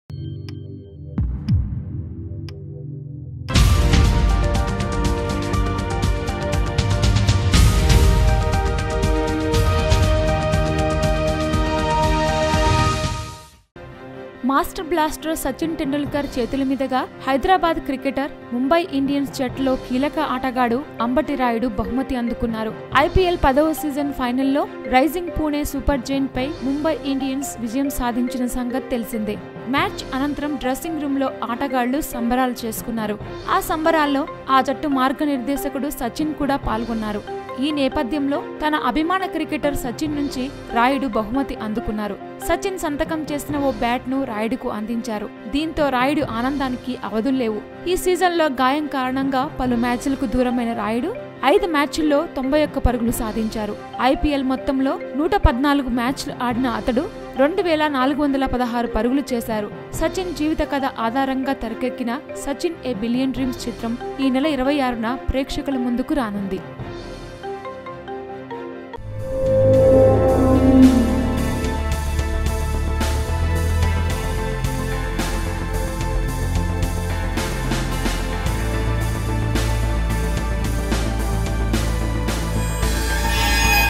master blaster Sachin Tendulkar చేతుల మీదుగా Hyderabad cricketer Mumbai Indians జట్టులో కీలక ఆటగాడు అంబటి రాయుడు బహుమతి అందుకున్నారు ఐపీఎల్ పదవ సీజన్ ఫైనల్లో రైజింగ్ పూణే సూపర్ జైంట్ పై ముంబై ఇండియన్స్ విజయం సాధించిన సంగతి తెలిసిందే మ్యాచ్ అనంతరం డ్రెస్సింగ్ రూమ్ లో ఆటగాళ్లు సంబరాలు చేసుకున్నారు ఆ సంబరాల్లో ఆ జట్టు మార్గనిర్దేశకుడు సచిన్ కూడా పాల్గొన్నారు ఈ నేపథ్యంలో తన అభిమాన క్రికెటర్ సచిన్ నుంచి రాయుడు బహుమతి అందుకున్నారు సచిన్ సంతకం చేసిన ఓ బ్యాట్ ను రాయుడుకు అందించారు దీంతో రాయుడు ఆనందానికి అవధుల్లేవు ఈ సీజన్లో గాయం కారణంగా పలు మ్యాచ్లకు దూరమైన రాయుడు ఐదు మ్యాచ్ల్లో తొంభై ఒక్క పరుగులు సాధించారు ఐపీఎల్ మొత్తంలో నూట పద్నాలుగు మ్యాచ్లు ఆడిన అతడు రెండు వేల నాలుగు వందల పదహారు పరుగులు చేశారు సచిన్ జీవిత కథ ఆధారంగా తెరకెక్కిన సచిన్ ఏ బిలియన్ డ్రీమ్స్ చిత్రం ఈ నెల ఇరవై ఆరున ప్రేక్షకుల ముందుకు రానుంది